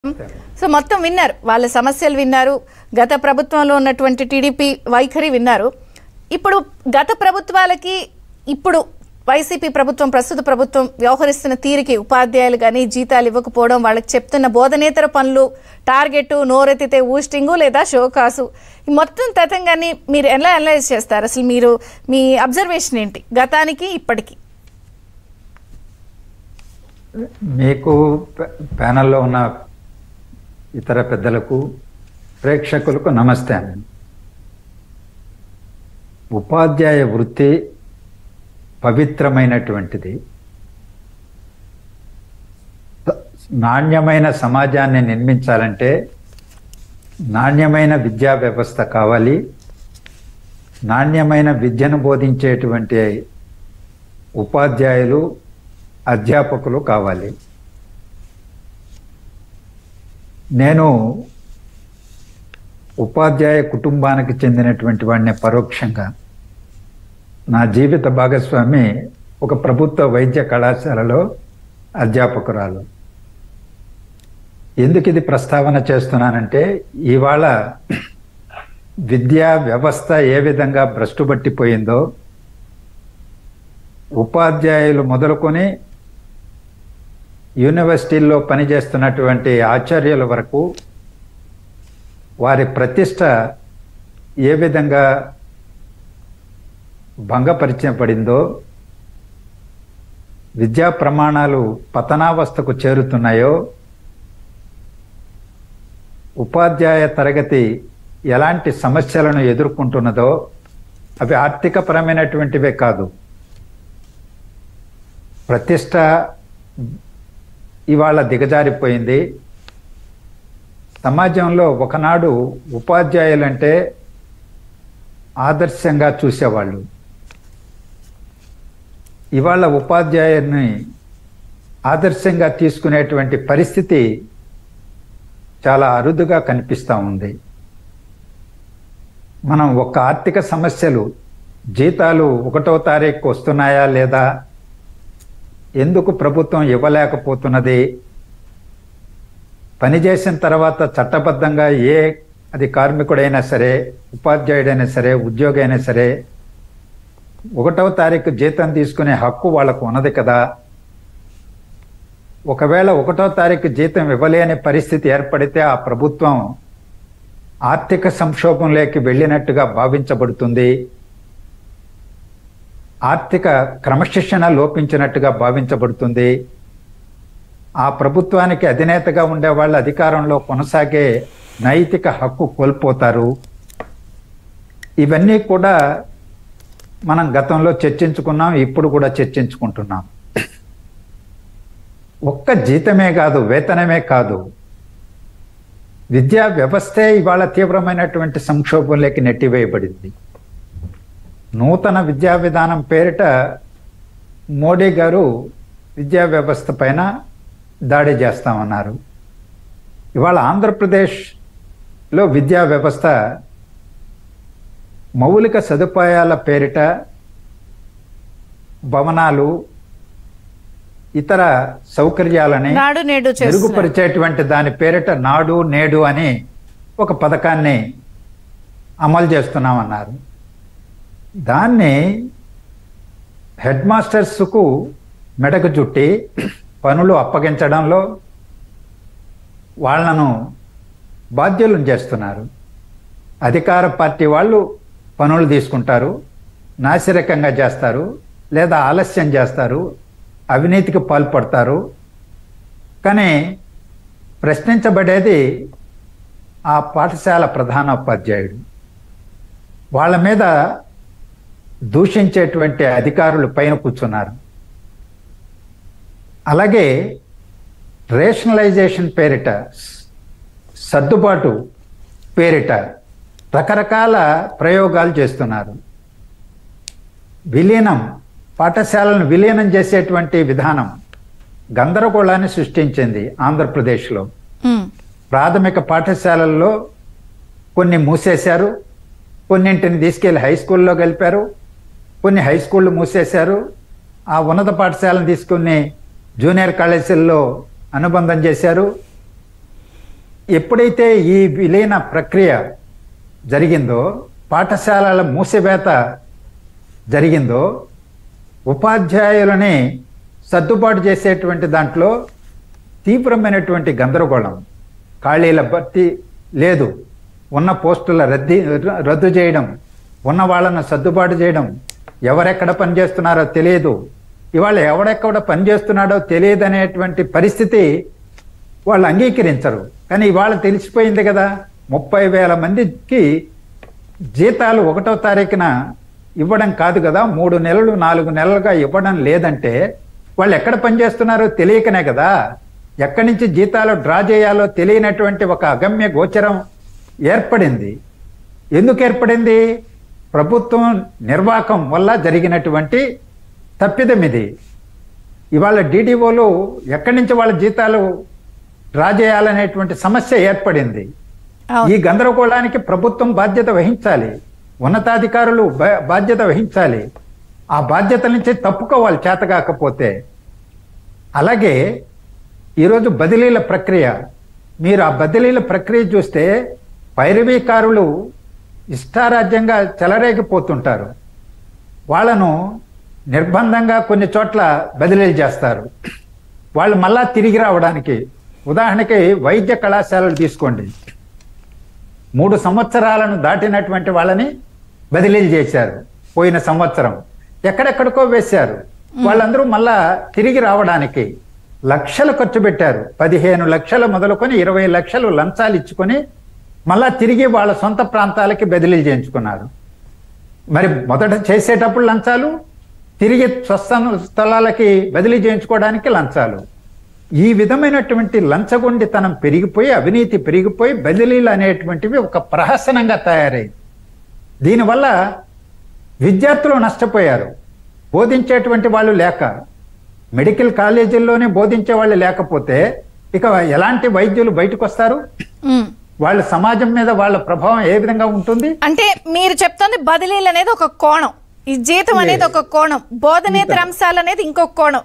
So మొత్తం విన్నారు వాళ్ళ సమస్యలు విన్నారు గత ప్రభుత్వంలో ఉన్నటువంటి టీడీపీ వైఖరి విన్నారు ఇప్పుడు గత ప్రభుత్వాలకి ఇప్పుడు వైసీపీ ప్రభుత్వం ప్రస్తుత ప్రభుత్వం వ్యవహరిస్తున్న తీరుకి ఉపాధ్యాయులు కానీ జీతాలు ఇవ్వకపోవడం వాళ్ళకి చెప్తున్న బోధనేతర పనులు టార్గెట్ నోరెత్తితే ఊస్టింగు లేదా షోకాసు ఈ మొత్తం తతంగాన్ని మీరు ఎలా అనలైజ్ చేస్తారు అసలు మీరు మీ అబ్జర్వేషన్ ఏంటి గతానికి ఇప్పటికి మీకు ప- ప్యానెల్లో ఉన్న ఇతర పెద్దలకు ప్రేక్షకులకు నమస్తే అండి ఉపాధ్యాయ వృత్తి పవిత్రమైనటువంటిది స- నాణ్యమైన సమాజాన్ని నిర్మించాలంటే నాణ్యమైన విద్యా వ్యవస్థ కావాలి నాణ్యమైన విద్యను బోధించేటువంటి ఉపాధ్యాయులు అధ్యాపకులు కావాలి నేను ఉపాధ్యాయ కుటుంబానికి చెందినటువంటి వాడిని పరోక్షంగా నా జీవిత భాగస్వామి ఒక ప్రభుత్వ వైద్య కళాశాలలో అధ్యాపకురాలు ఎందుకు ఇది ప్రస్తావన చేస్తున్నానంటే ఇవాళ విద్యా వ్యవస్థ ఏ విధంగా భ్రష్టుపట్టిపోయిందో ఉపాధ్యాయులు మొదలుకొని యూనివర్సిటీల్లో పనిచేస్తున్నటువంటి ఆచార్యుల వరకు వారి ప్రతిష్ట ఏ విధంగా భంగపరిచబడిందో విద్యా ప్రమాణాలు పతనావస్థకు చేరుతున్నాయో ఉపాధ్యాయ తరగతి ఎలాంటి సమస్యలను ఎదుర్కొంటున్నదో అవి ఆర్థికపరమైనటువంటివే కాదు ప్రతిష్ట ఇవాళ దిగజారిపోయింది సమాజంలో ఒకనాడు ఉపాధ్యాయులంటే ఆదర్శంగా చూసేవాళ్ళు ఇవాళ ఉపాధ్యాయుని ఆదర్శంగా తీసుకునేటువంటి పరిస్థితి చాలా అరుదుగా కనిపిస్తూ ఉంది మనం ఒక ఆర్థిక సమస్యలు జీతాలు ఒకటో తారీఖు వస్తున్నాయా లేదా ఎందుకు ప్రభుత్వం ఇవ్వలేకపోతున్నది పనిచేసిన తర్వాత చట్టబద్ధంగా ఏ అది కార్మికుడైనా సరే ఉపాధ్యాయుడైనా సరే ఉద్యోగి అయినా సరే ఒకటవ తారీఖు జీతం తీసుకునే హక్కు వాళ్ళకు ఉన్నది కదా ఒకవేళ ఒకటో తారీఖు జీతం ఇవ్వలేని పరిస్థితి ఏర్పడితే ఆ ప్రభుత్వం ఆర్థిక సంక్షోభంలోకి వెళ్ళినట్టుగా భావించబడుతుంది ఆర్థిక క్రమశిక్షణ లోపించినట్టుగా భావించబడుతుంది ఆ ప్రభుత్వానికి అధినేతగా ఉండే వాళ్ళు అధికారంలో కొనసాగే నైతిక హక్కు కోల్పోతారు ఇవన్నీ కూడా మనం గతంలో చర్చించుకున్నాం ఇప్పుడు కూడా చర్చించుకుంటున్నాం ఒక్క జీతమే కాదు వేతనమే కాదు విద్యా వ్యవస్థే ఇవాళ తీవ్రమైనటువంటి సంక్షోభంలోకి నెట్టివేయబడింది నూతన విద్యా విధానం పేరిట మోడీ గారు విద్యా వ్యవస్థ పైన దాడి చేస్తామన్నారు ఇవాళ ఆంధ్రప్రదేశ్లో విద్యా వ్యవస్థ మౌలిక సదుపాయాల పేరిట భవనాలు ఇతర సౌకర్యాలని నాడు నేడు చేస్తున్నారు మెరుగుపరిచేటువంటి దాని పేరిట నాడు నేడు అని ఒక పథకాన్ని అమలు చేస్తున్నామన్నారు దాన్ని హెడ్ మాస్టర్స్కు మెడకు చుట్టి పనులు అప్పగించడంలో వాళ్ళను బాధ్యులను చేస్తున్నారు అధికార పార్టీ వాళ్ళు పనులు తీసుకుంటారు నాసిరకంగా చేస్తారు లేదా ఆలస్యం చేస్తారు అవినీతికి పాల్పడతారు కానీ ప్రశ్నించబడేది ఆ పాఠశాల ప్రధానోపాధ్యాయుడు వాళ్ళ మీద దూషించేటువంటి అధికారులు పైన కూర్చున్నారు అలాగే రేషనలైజేషన్ పేరిట సర్దుబాటు పేరిట రకరకాల ప్రయోగాలు చేస్తున్నారు విలీనం పాఠశాలను విలీనం చేసేటువంటి విధానం గందరగోళాన్ని సృష్టించింది ఆంధ్రప్రదేశ్లో ఉమ్, ప్రాథమిక పాఠశాలల్లో కొన్ని మూసేశారు కొన్నింటిని తీసుకెళ్లి హై స్కూల్లో కలిపారు కొన్ని హై స్కూళ్ళు మూసేశారు ఆ ఉన్నత పాఠశాలను తీసుకుని జూనియర్ కాలేజీల్లో అనుబంధం చేశారు ఎప్పుడైతే ఈ విలీన ప్రక్రియ జరిగిందో పాఠశాలల మూసివేత జరిగిందో ఉపాధ్యాయులని సర్దుబాటు చేసేటువంటి దాంట్లో తీవ్రమైనటువంటి గందరగోళం ఖాళీల భర్తీ లేదు ఉన్న పోస్టుల రద్దీ రద్దు చేయడం ఉన్న వాళ్ళను సర్దుబాటు చేయడం ఎవరెక్కడ పనిచేస్తున్నారో తెలియదు ఇవాళ ఎవడెక్కడ పనిచేస్తున్నాడో తెలియదు అనేటువంటి పరిస్థితి వాళ్ళు అంగీకరించరు కానీ ఇవాళ తెలిసిపోయింది కదా ముప్పై వేల మందికి జీతాలు ఒకటో తారీఖున ఇవ్వడం కాదు కదా మూడు నెలలు నాలుగు నెలలుగా ఇవ్వడం లేదంటే వాళ్ళు ఎక్కడ పనిచేస్తున్నారో తెలియకనే కదా ఎక్కడి నుంచి జీతాలు డ్రా చేయాలో తెలియనటువంటి ఒక అగమ్య గోచరం ఏర్పడింది ఎందుకు ఏర్పడింది ప్రభుత్వం నిర్వాహకం వల్ల జరిగినటువంటి తప్పిదం ఇది ఇవాళ డీడీఓలు ఎక్కడి నుంచి వాళ్ళ జీతాలు డ్రా చేయాలనేటువంటి సమస్య ఏర్పడింది అవును ఈ గందరగోళానికి ప్రభుత్వం బాధ్యత వహించాలి ఉన్నతాధికారులు బా- బాధ్యత వహించాలి ఆ బాధ్యతల నుంచి తప్పుకోవాలి చేత కాకపోతే అలాగే ఈరోజు బదిలీల ప్రక్రియ మీరు ఆ బదిలీల ప్రక్రియ చూస్తే పైరవీకారులు ఇష్టారాజ్యంగా చెలరేగిపోతుంటారు వాళ్ళను నిర్బంధంగా కొన్ని చోట్ల బదిలీలు చేస్తారు వాళ్ళు మళ్ళా తిరిగి రావడానికి ఉదాహరణకి వైద్య కళాశాలలు తీసుకోండి మూడు సంవత్సరాలను దాటినటువంటి వాళ్ళని బదిలీలు చేశారు పోయిన సంవత్సరం ఎక్కడెక్కడికో వేశారు వాళ్ళందరూ మళ్ళా తిరిగి రావడానికి లక్షలు ఖర్చు పెట్టారు పదిహేను లక్షలు మొదలుకొని ఇరవై లక్షలు లంచాలు ఇచ్చుకొని మళ్ళా తిరిగి వాళ్ళ సొంత ప్రాంతాలకి బదిలీలు చేయించుకున్నారు మరి మొదట చేసేటప్పుడు లంచాలు తిరిగి స్వస్థ స్థలాలకి బదిలీ చేయించుకోవడానికి లంచాలు ఈ విధమైనటువంటి లంచగొండితనం పెరిగిపోయి అవినీతి పెరిగిపోయి బదిలీలు అనేటువంటివి ఒక ప్రహసనంగా తయారైంది దీనివల్ల విద్యార్థులు నష్టపోయారు బోధించేటువంటి వాళ్ళు లేక మెడికల్ కాలేజీల్లోనే బోధించే వాళ్ళు లేకపోతే ఇక ఎలాంటి వైద్యులు బయటకు వస్తారు ఉమ్. వాళ్ళ సమాజం మీద వాళ్ళ ప్రభావం ఏ విధంగా ఉంటుంది అంటే మీరు చెప్తోంది బదిలీలు అనేది ఒక కోణం ఈ జీతం అనేది ఒక కోణం బోధనేతర అంశాలు అనేది ఇంకొక కోణం